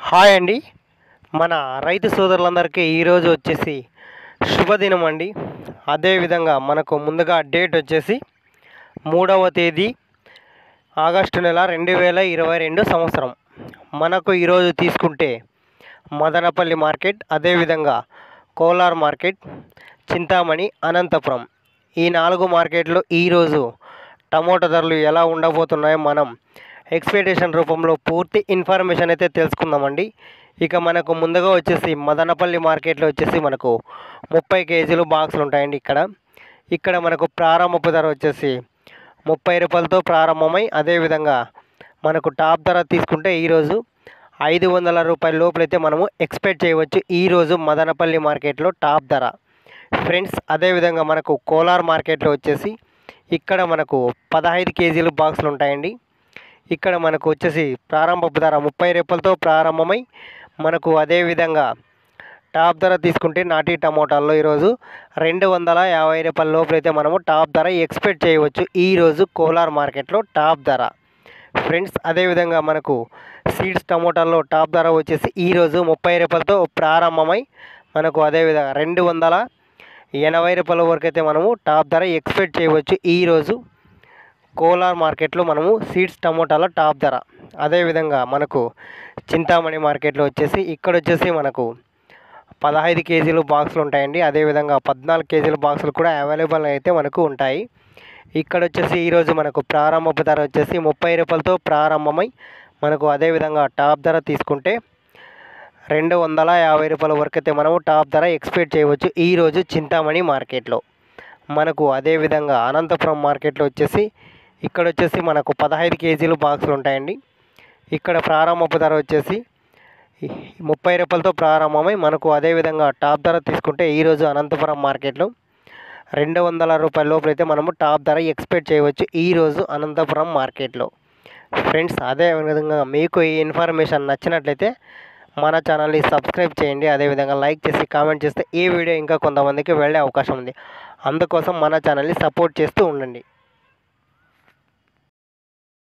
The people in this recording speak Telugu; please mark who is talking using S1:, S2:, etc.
S1: హాయ్ అండి మన రైతు సోదరులందరికీ ఈరోజు వచ్చేసి శుభదినం అండి అదేవిధంగా మనకు ముందుగా డేట్ వచ్చేసి మూడవ తేదీ ఆగస్టు నెల రెండు వేల ఇరవై రెండు సంవత్సరం మనకు ఈరోజు తీసుకుంటే మదనపల్లి మార్కెట్ అదేవిధంగా కోలార్ మార్కెట్ చింతామణి అనంతపురం ఈ నాలుగు మార్కెట్లు ఈరోజు టమోటా ధరలు ఎలా ఉండబోతున్నాయో మనం ఎక్స్పెక్టేషన్ రూపంలో పూర్తి ఇన్ఫర్మేషన్ అయితే తెలుసుకుందామండి ఇక మనకు ముందుగా వచ్చేసి మదనపల్లి మార్కెట్లో వచ్చేసి మనకు ముప్పై కేజీలు బాక్సులు ఉంటాయండి ఇక్కడ ఇక్కడ మనకు ప్రారంభపు ధర వచ్చేసి ముప్పై రూపాయలతో ప్రారంభమై అదేవిధంగా మనకు టాప్ ధర తీసుకుంటే ఈరోజు ఐదు వందల రూపాయల లోపలైతే మనము ఎక్స్పెక్ట్ చేయవచ్చు ఈరోజు మదనపల్లి మార్కెట్లో టాప్ ధర ఫ్రెండ్స్ అదేవిధంగా మనకు కోలార్ మార్కెట్లో వచ్చేసి ఇక్కడ మనకు పదహైదు కేజీలు బాక్సులు ఉంటాయండి ఇక్కడ మనకు వచ్చేసి ప్రారంభపు ధర ముప్పై రూపాయలతో ప్రారంభమై మనకు అదేవిధంగా టాప్ ధర తీసుకుంటే నాటి టమోటాల్లో ఈరోజు రెండు వందల యాభై రూపాయల లోపలైతే మనము టాప్ ధర ఎక్స్పెక్ట్ చేయవచ్చు ఈరోజు కోలార్ మార్కెట్లో టాప్ ధర ఫ్రెండ్స్ అదేవిధంగా మనకు సీడ్స్ టమోటాల్లో టాప్ ధర వచ్చేసి ఈరోజు ముప్పై రూపాయలతో ప్రారంభమై మనకు అదేవిధంగా రెండు వందల ఎనభై రూపాయల వరకు అయితే మనము టాప్ ధర ఎక్స్పెక్ట్ చేయవచ్చు ఈరోజు కోలార్ మార్కెట్లో మనము సీడ్స్ టమోటాల టాప్ ధర అదేవిధంగా మనకు చింతామణి మార్కెట్లో వచ్చేసి ఇక్కడ వచ్చేసి మనకు పదహైదు కేజీలు బాక్సులు ఉంటాయండి అదేవిధంగా పద్నాలుగు కేజీల బాక్సులు కూడా అవైలబుల్ అయితే మనకు ఉంటాయి ఇక్కడ వచ్చేసి ఈరోజు మనకు ప్రారంభపు ధర వచ్చేసి ముప్పై రూపాయలతో ప్రారంభమై మనకు అదేవిధంగా టాప్ ధర తీసుకుంటే రెండు వందల యాభై రూపాయల వరకు అయితే మనము టాప్ ధర ఎక్స్పెక్ట్ చేయవచ్చు ఈరోజు చింతామణి మార్కెట్లో మనకు అదేవిధంగా అనంతపురం మార్కెట్లో వచ్చేసి ఇక్కడ వచ్చేసి మనకు పదహైదు కేజీలు బాక్సులు ఉంటాయండి ఇక్కడ ప్రారంభపు ధర వచ్చేసి ముప్పై రూపాయలతో ప్రారంభమై మనకు అదేవిధంగా టాప్ ధర తీసుకుంటే ఈరోజు అనంతపురం మార్కెట్లో రెండు వందల రూపాయల లోపలైతే మనము టాప్ ధర ఎక్స్పెక్ట్ చేయవచ్చు ఈరోజు అనంతపురం మార్కెట్లో ఫ్రెండ్స్ అదే విధంగా మీకు ఈ ఇన్ఫర్మేషన్ నచ్చినట్లయితే మన ఛానల్ని సబ్స్క్రైబ్ చేయండి అదేవిధంగా లైక్ చేసి కామెంట్ చేస్తే ఈ వీడియో ఇంకా కొంతమందికి వెళ్ళే అవకాశం ఉంది అందుకోసం మన ఛానల్ని సపోర్ట్ చేస్తూ ఉండండి